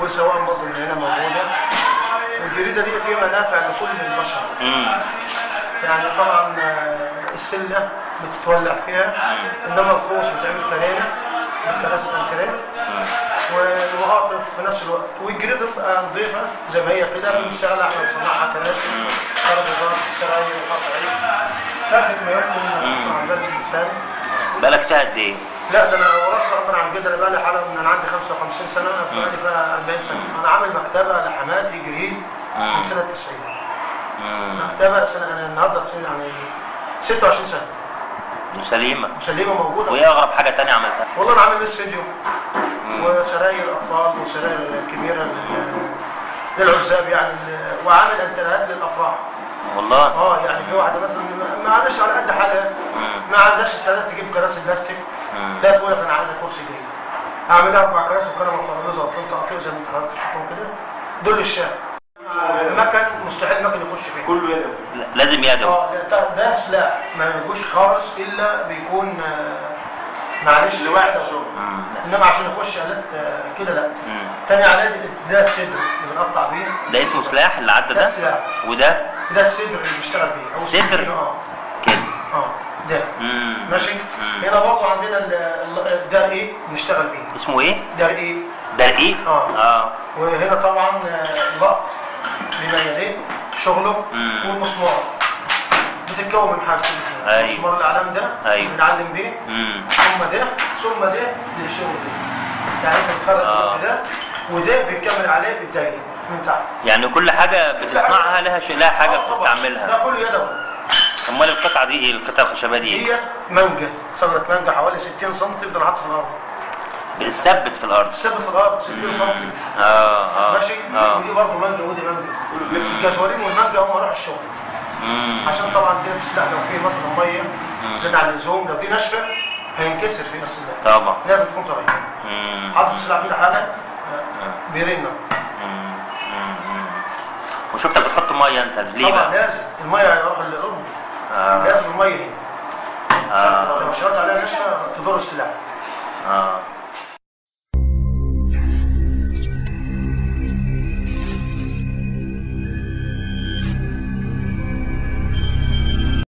والسواق برضه من هنا موجوده والجريده دي فيها منافع لكل البشر امم يعني طبعا آه، السله بتتولع فيها انما الخوص بتعمل كرينه بالكراسي الانتريه والمقاطف في نفس الوقت والجريده بتبقى نظيفه زي ما هي كده بنشتغل احنا بنصنعها كراسي ترابيزات سراير قصعي تاخد ما يكون عن بلد الانسان بالك فيها قد ايه؟ لا ده انا ورثه ربنا عن جد انا بقى لي حاله من انا عندي 55 سنه بقى لي فيها 40 سنه انا عامل مكتبه لحماتي جريد من سنه 90 امم مكتبه سنه انا النهارده في سنة يعني 26 سنه وسليمه مسلمه موجوده وايه اغرب حاجه تانية عملتها؟ والله انا عامل ميس فيديو وسراير اطفال وسراير كبيره لل- للعزاب يعني ال- وعامل انترنت للافراح والله اه يعني في واحده مثلا ما- ما عندهاش على قد حالها ما عندهاش استعداد تجيب كراسي بلاستيك لا تقول لك انا عايزه كرسي جديد هعملها اربع كراسي وكنبه وترابيزه وطن تقطيع زي ما انت حضرتك شفتهم كده دول للشارع في مكان مستحيل مكان يخش فيه كله يدوي لا، لازم يدوي اه ده- ده سلاح ما يجوش خالص الا بيكون آه، معلش لواحد الشغل انما عشان يخش آلات آه، كده لا مم. تاني على ده الصدر اللي بنقطع بيه ده اسمه سلاح اللي عدى ده ده السلاح وده ده الصدر اللي بيشتغل بيه أو الصدر؟ السكين، اه كده اه ده امم ماشي هنا برضه عندنا ال- ال- الدار ايه بنشتغل بيه اسمه ايه؟ دار ايه ده رقيق؟ آه. اه وهنا طبعا آه، اللقط بما يليه شغله مم. والمسمار بتتكون من حاجتين أيوة. مسمار الاعلام ده أيوة. بنعلم بيه امم ثم ده ثم ده للشغل ده يعني انت بتخرج آه. الوقت ده وده بيكمل عليه بالدقيق من تحت يعني كل حاجه بتصنعها لها شيء لها حاجه آه، طبعاً. بتستعملها ده كله يدوي امال القطعه دي ايه القطعه الخشبيه دي ايه هي مانجا ثمرة مانجا حوالي 60 سم تفضل حاطها في الارض بتثبت في الارض تثبت في الارض 60 سم اه اه ماشي اه ودي برضه مانجا ودي مانجا الجزورين والمانجا هم راحوا الشغل امم عشان طبعا دي السلاح لو في مثلا ميه زاد عن اللزوم لو دي ناشفه هينكسر فيها السلاح طبعا لازم تكون طريه امم حاطط السلاح كده حاله بيرن وشفتك بتحط ميه انت ليه طبعا بقى؟ لازم الميه هيروح للارض لازم الميه هنا آه. لو شرط عليها ناشفه تضر السلاح اه